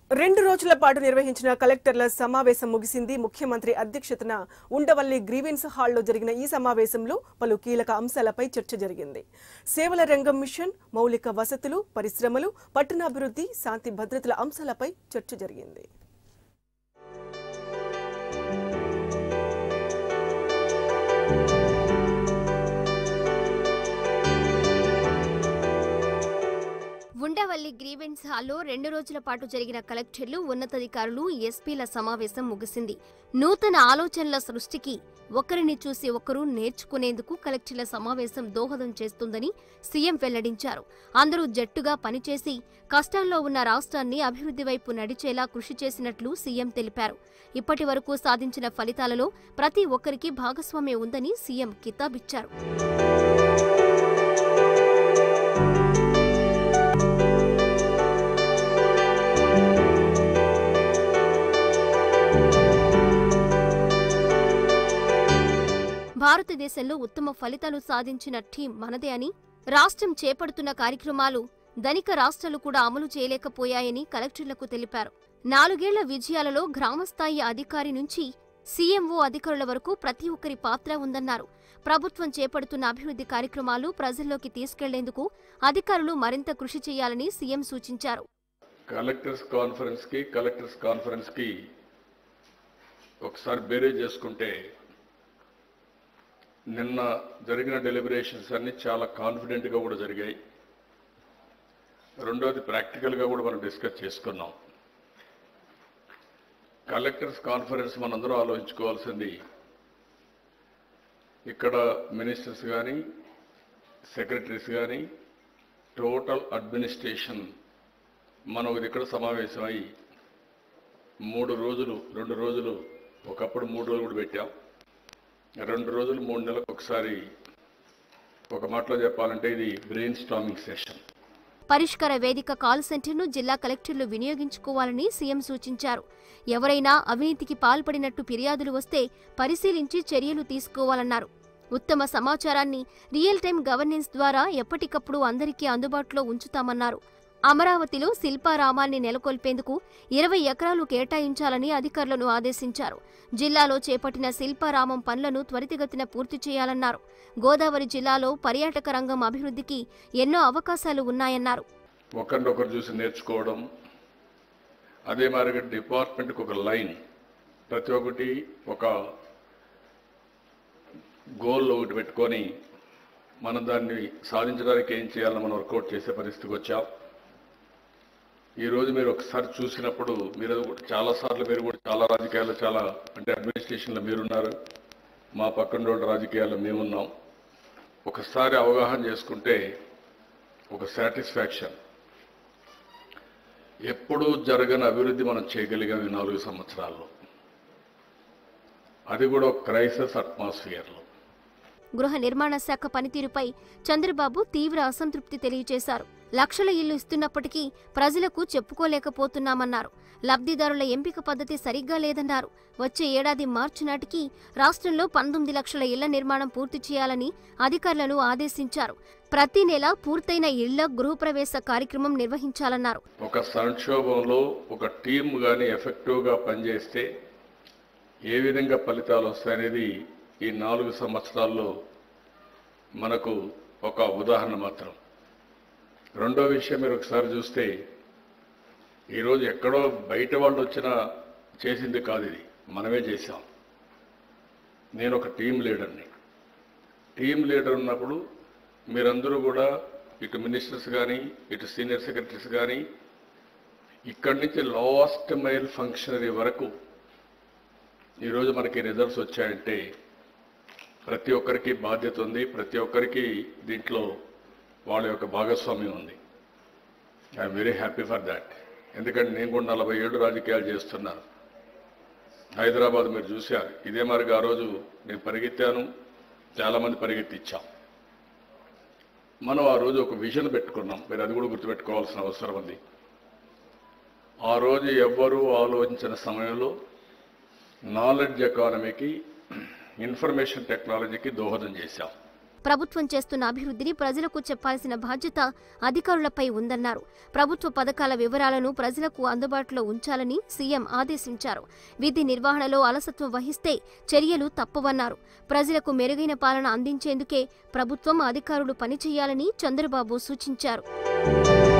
రెండు రోజుల పాటు నిర్వహించిన కలెక్టర్ల సమావేశం ముగిసింది ముఖ్యమంత్రి అధ్యక్షతన ఉండవల్లి గ్రీవెన్స్ హాల్లో జరిగిన ఈ సమావేశంలో పలు కీలక అంశాలపై చర్చ జరిగింది సేవల రంగం మిషన్ మౌలిక వసతులు పరిశ్రమలు పట్టణాభివృద్ధి శాంతి భద్రతల అంశాలపై చర్చ జరిగింది ఉండవల్లి గ్రీవెన్స్ హాల్లో రెండు రోజుల పాటు జరిగిన కలెక్టర్లు ఉన్నతాధికారులు ఎస్పీల సమావేశం ముగిసింది నూతన ఆలోచనల సృష్టికి ఒకరిని చూసి ఒకరు నేర్చుకునేందుకు కలెక్టర్ల సమావేశం దోహదం చేస్తుందని సీఎం వెల్లడించారు అందరూ జట్టుగా పనిచేసి కష్టాల్లో ఉన్న రాష్ట్రాన్ని అభివృద్ధి వైపు నడిచేలా కృషి చేసినట్లు సీఎం తెలిపారు ఇప్పటి వరకు సాధించిన ఫలితాలలో ప్రతి ఒక్కరికి భాగస్వామ్యం ఉందని సీఎం కితాబిచ్చారు భారతదేశంలో ఉత్తమ ఫలితాలు సాధించిన టీం మనదే అని రాష్ట్రం చేపడుతున్న కార్యక్రమాలు ధనిక రాష్ట్రాలు కూడా అమలు చేయలేకపోయాయని కలెక్టర్లకు తెలిపారు నాలుగేళ్ల విజయాలలో గ్రామస్థాయి అధికారి నుంచి సీఎంఓ అధికారుల వరకు ప్రతి ఒక్కరి పాత్ర ఉందన్నారు ప్రభుత్వం చేపడుతున్న అభివృద్ధి కార్యక్రమాలు ప్రజల్లోకి తీసుకెళ్లేందుకు అధికారులు మరింత కృషి చేయాలని సీఎం సూచించారు కలెక్టర్స్ కాన్ఫరెన్స్కి కలెక్టర్స్ కాన్ఫరెన్స్కి ఒకసారి బేరే చేసుకుంటే నిన్న జరిగిన డెలిబరేషన్స్ అన్ని చాలా కాన్ఫిడెంట్గా కూడా జరిగాయి రెండోది ప్రాక్టికల్గా కూడా మనం డిస్కస్ చేసుకున్నాం కలెక్టర్స్ కాన్ఫరెన్స్ మనందరూ ఆలోచించుకోవాల్సింది ఇక్కడ మినిస్టర్స్ కానీ సెక్రటరీస్ కానీ టోటల్ అడ్మినిస్ట్రేషన్ మనం ఇది ఇక్కడ సమావేశమై మూడు రోజులు రెండు రోజులు ఒకప్పుడు మూడు రోజులు కూడా పెట్టాం రెండు రోజులు మూడు నెలలకు ఒకసారి ఒక మాటలో చెప్పాలంటే ఇది బ్రెయిన్ స్టామింగ్ సెషన్ పరిష్కార వేదిక కాల్ సెంటర్ను జిల్లా కలెక్టర్లు వినియోగించుకోవాలని సీఎం సూచించారు ఎవరైనా అవినీతికి పాల్పడినట్టు ఫిర్యాదులు వస్తే పరిశీలించి చర్యలు తీసుకోవాలన్నారు ఉత్తమ సమాచారాన్ని రియల్ టైం గవర్నెన్స్ ద్వారా ఎప్పటికప్పుడు అందరికీ అందుబాటులో ఉంచుతామన్నారు అమరావతిలో శిల్పారామాన్ని నెలకొల్పేందుకు ఇరవై ఎకరాలు కేటాయించాలని అధికారులను ఆదేశించారు జిల్లాలో చేపట్టిన శిల్పారామం పనులను త్వరితగతిన పూర్తి చేయాలన్నారు గోదావరి జిల్లాలో పర్యాటక రంగం అభివృద్ధికి ఎన్నో అవకాశాలు ఉన్నాయన్నారు ఒకరినొకరు చూసి నేర్చుకోవడం అదే మాదిరిగా డిపార్ట్మెంట్కి ఒక లైన్ ప్రతి ఒక్కటి ఒక గోల్ ఒకటి పెట్టుకొని మనం దాన్ని సాధించడానికి ఏం చేయాలని మనం వర్కౌట్ చేసే పరిస్థితికి వచ్చాం ఈరోజు మీరు ఒకసారి చూసినప్పుడు మీరు చాలాసార్లు మీరు కూడా చాలా రాజకీయాల్లో చాలా అంటే అడ్మినిస్ట్రేషన్లో మీరున్నారు మా పక్కన ఉన్న రాజకీయాల్లో మేమున్నాం ఒకసారి అవగాహన చేసుకుంటే ఒక సాటిస్ఫాక్షన్ ఎప్పుడూ జరగని అభివృద్ధి మనం చేయగలిగాం ఈ నాలుగు సంవత్సరాల్లో అది కూడా ఒక క్రైసిస్ అట్మాస్ఫియర్లో గృహ నిర్మాణ శాఖ పనితీరుపై చంద్రబాబు తీవ్ర అసంతృప్తి తెలియజేశారు లక్షల ఇల్లు ఇస్తున్నప్పటికీ ప్రజలకు చెప్పుకోలేకపోతున్నామన్నారు లబ్ధిదారుల ఎంపిక పద్ధతి సరిగ్గా లేదన్నారు వచ్చే ఏడాది మార్చి నాటికి రాష్ట్రంలో పంతొమ్మిది లక్షల ఇళ్ల నిర్మాణం పూర్తి చేయాలని అధికారులను ఆదేశించారు ప్రతి నెల పూర్తయిన ఇళ్ల గృహప్రవేశ కార్యక్రమం నిర్వహించాలన్నారు ఒక సంక్షోభంలో ఒక టీం కానీ ఎఫెక్టివ్గా పనిచేస్తే ఏ విధంగా ఫలితాలు వస్తాయనేది ఈ నాలుగు సంవత్సరాల్లో మనకు ఒక ఉదాహరణ మాత్రం రెండో విషయం మీరు ఒకసారి చూస్తే ఈరోజు ఎక్కడో బయట వాళ్ళు వచ్చిన చేసింది కాదు ఇది మనమే చేశాం నేను ఒక టీం లీడర్ని టీం లీడర్ ఉన్నప్పుడు మీరందరూ కూడా ఇటు మినిస్టర్స్ కానీ ఇటు సీనియర్ సెక్రటరీస్ కానీ ఇక్కడి నుంచి లాస్ట్ మైల్ ఫంక్షనరీ వరకు ఈరోజు మనకి రిజల్ట్స్ వచ్చాయంటే ప్రతి ఒక్కరికి బాధ్యత ఉంది ప్రతి ఒక్కరికి దీంట్లో వాళ్ళ యొక్క భాగస్వామ్యం ఉంది I'm very happy for that ఎందుకంటే నేను కూడా నలభై ఏళ్ళు రాజకీయాలు చేస్తున్నాను హైదరాబాద్ మీరు చూశారు ఇదే మరిగా ఆ రోజు నేను పరిగెత్తాను చాలామంది పరిగెత్తిచ్చాం మనం ఆ రోజు ఒక విజన్ పెట్టుకున్నాం మీరు అది కూడా గుర్తుపెట్టుకోవాల్సిన అవసరం ఉంది ఆ రోజు ఎవ్వరూ ఆలోచించిన సమయంలో నాలెడ్జ్ ఎకానమీకి ఇన్ఫర్మేషన్ టెక్నాలజీకి దోహదం చేశాం ప్రభుత్వం చేస్తున్న అభివృద్ధిని ప్రజలకు చెప్పాల్సిన బాధ్యత అధికారులపై ఉందన్నారు ప్రభుత్వ పథకాల వివరాలను ప్రజలకు అందుబాటులో ఉంచాలని సీఎం ఆదేశించారు విధి నిర్వహణలో అలసత్వం వహిస్తే చర్యలు తప్పవన్నారు ప్రజలకు మెరుగైన పాలన అందించేందుకే ప్రభుత్వం అధికారులు పనిచేయాలని చంద్రబాబు సూచించారు